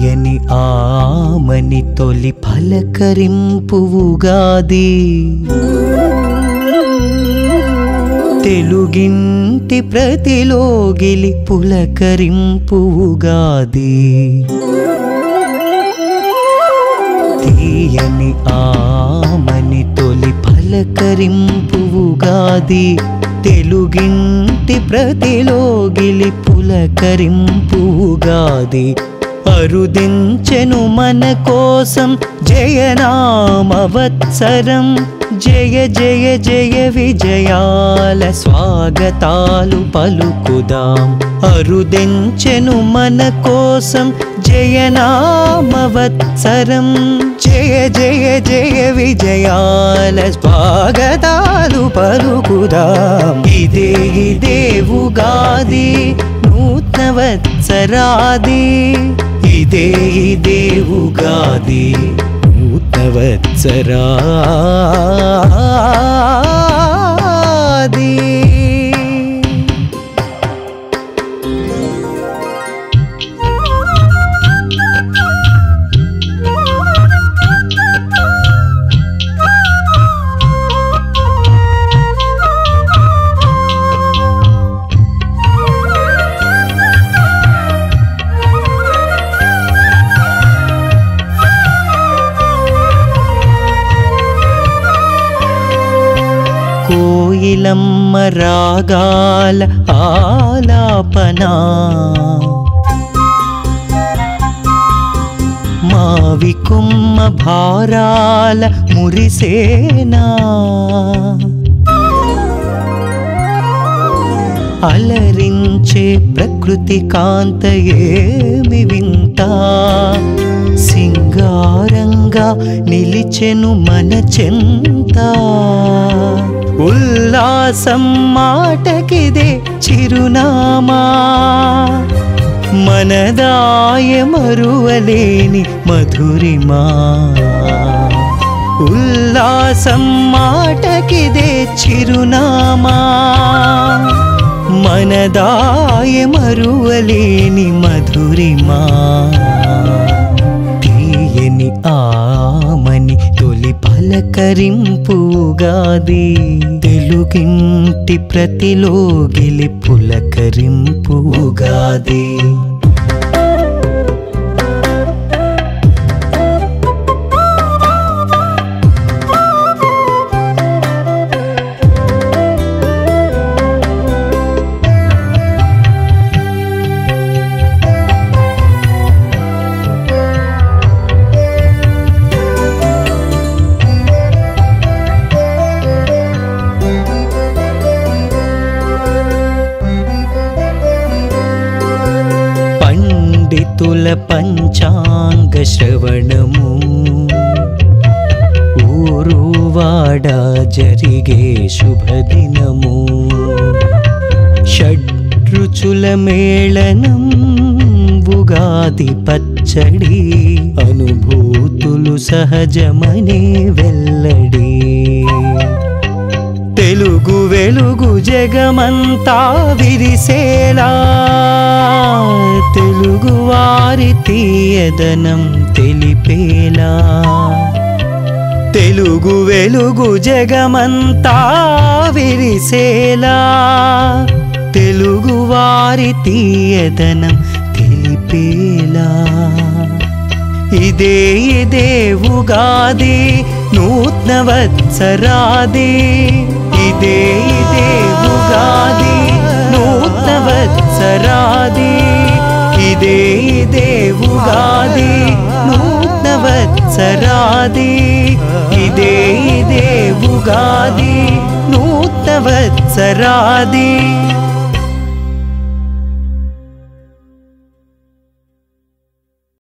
తీయని ఆమని తొలి పలకరింపు ఉగాది తెలుగింటి ప్రతిలోగిలి పులకరింపు ఉగాది తీయని ఆమని తొలి పలకరింపు ఉగాది తెలుగింటి ప్రతిలోగిలి పులకరింపు ఉగాది అరుదించెను మన కోసం జయనామవత్సరం జయ జయ జయ విజయాల స్వాగతాలు పలుకుదాం అరుదెంచెను మన కోసం జయనామవత్సరం జయ జయ జయ విజయాల స్వాగతాలు పలుకుదాం ఇదే ఇదే ఉగాది నూతనవత్సరాది ఇదే ఇదే ఉగాది నూతనవత్సరాది కోయిలమ్మ రాగాల ఆలాపనా మావి కుమ్మ భారాల మురిసేనా అలరించే ప్రకృతి కాంత ఏమి వింత సింగారంగా నిలిచెను మన చెంత ఉల్లాసం మాటకిదే చిరునామా మనదాయ మరువలేని మధురిమా ఉల్లాసం మాటకిదే చిరునామా మనదాయ మరువలేని మధురిమా తీయని ఆమని తొలి పలకరింపుగాది తెలుగింటి ప్రతిలోగిలి పులకరింపుగాది పండితుల పంచాంగ శ్రవణము ఊరు వాడ జరిగే శుభదినము షడ్రుచుల మేళనం ఉగాది పచ్చడి అనుభూతులు సహజమనే వెల్లడి తెలుగు వెలుగు జగమంతా విరిసేలా తెలుగు వారి తీయదనం తెలిపేలా తెలుగు వెలుగు జగమంతా విరిసేలా తెలుగు వారి తీయదనం తెలిపేలా ఇదే ఇదే ఉగాది నూతనవత్సరాది ఇదే ఇదే ఉగాది నూతనవత్సరాది ఇదే ఇదే ఉగాది నూతనవత్సరాది ఇదే ఇదే ఉగాది నూతనవత్సరాది